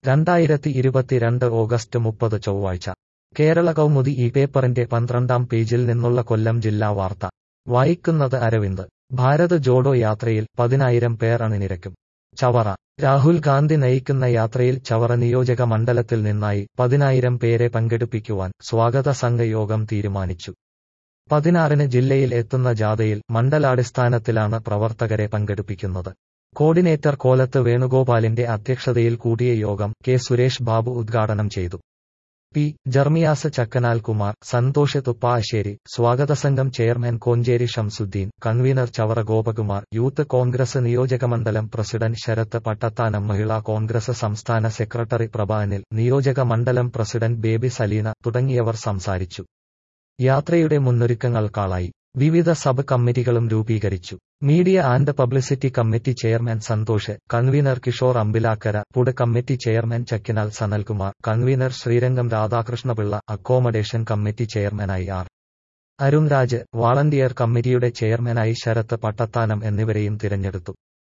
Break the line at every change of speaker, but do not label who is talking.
രണ്ടായിരത്തി ഇരുപത്തിരണ്ട് ഓഗസ്റ്റ് മുപ്പത് ചൊവ്വാഴ്ച കേരള കൗമുദി ഈ പേപ്പറിന്റെ പന്ത്രണ്ടാം പേജിൽ നിന്നുള്ള കൊല്ലം ജില്ലാ വാർത്ത വായിക്കുന്നത് അരവിന്ദ് ഭാരത് ജോഡോ യാത്രയിൽ പതിനായിരം പേർ അണിനിരക്കും ചവറ രാഹുൽ ഗാന്ധി നയിക്കുന്ന യാത്രയിൽ ചവറ നിയോജക മണ്ഡലത്തിൽ നിന്നായി പതിനായിരം പേരെ പങ്കെടുപ്പിക്കുവാൻ സ്വാഗത സംഘ യോഗം തീരുമാനിച്ചു പതിനാറിന് ജില്ലയിൽ എത്തുന്ന ജാഥയിൽ മണ്ഡലാടിസ്ഥാനത്തിലാണ് പ്രവർത്തകരെ പങ്കെടുപ്പിക്കുന്നത് കോർഡിനേറ്റർ കോലത്ത് വേണുഗോപാലിന്റെ അധ്യക്ഷതയിൽ കൂടിയ യോഗം കെ സുരേഷ് ബാബു ഉദ്ഘാടനം ചെയ്തു പി ജർമിയാസ് ചക്കനാൽ കുമാർ സന്തോഷ് തുപ്പാശ്ശേരി സ്വാഗതസംഘം chairman Koncheri Shamsuddin convener Chavara Gopakumar youth Congress നിയോജകമണ്ഡലം പ്രസിഡന്റ് ശരത്ത് പട്ടത്താനം മഹിളാ കോൺഗ്രസ് സംസ്ഥാന സെക്രട്ടറി പ്രഭ അനിൽ നിയോജക മണ്ഡലം പ്രസിഡന്റ് ബേബി സലീന തുടങ്ങിയവർ സംസാരിച്ചു യാത്രയുടെ മുന്നൊരുക്കങ്ങൾക്കാളായി വിവിധ സബ് കമ്മിറ്റികളും രൂപീകരിച്ചു media and publicity committee chairman Santhosh convener Kishore Ambilakkara food committee chairman Chakkinal Sanalkumar convener Srirangam Radhakrishnapillai accommodation committee ചെയർമാനായി ആർ അരുൺ രാജ് വാളണ്ടിയർ കമ്മിറ്റിയുടെ ചെയർമാനായി ശരത്ത് പട്ടത്താനം എന്നിവരെയും തിരഞ്ഞെടുത്തു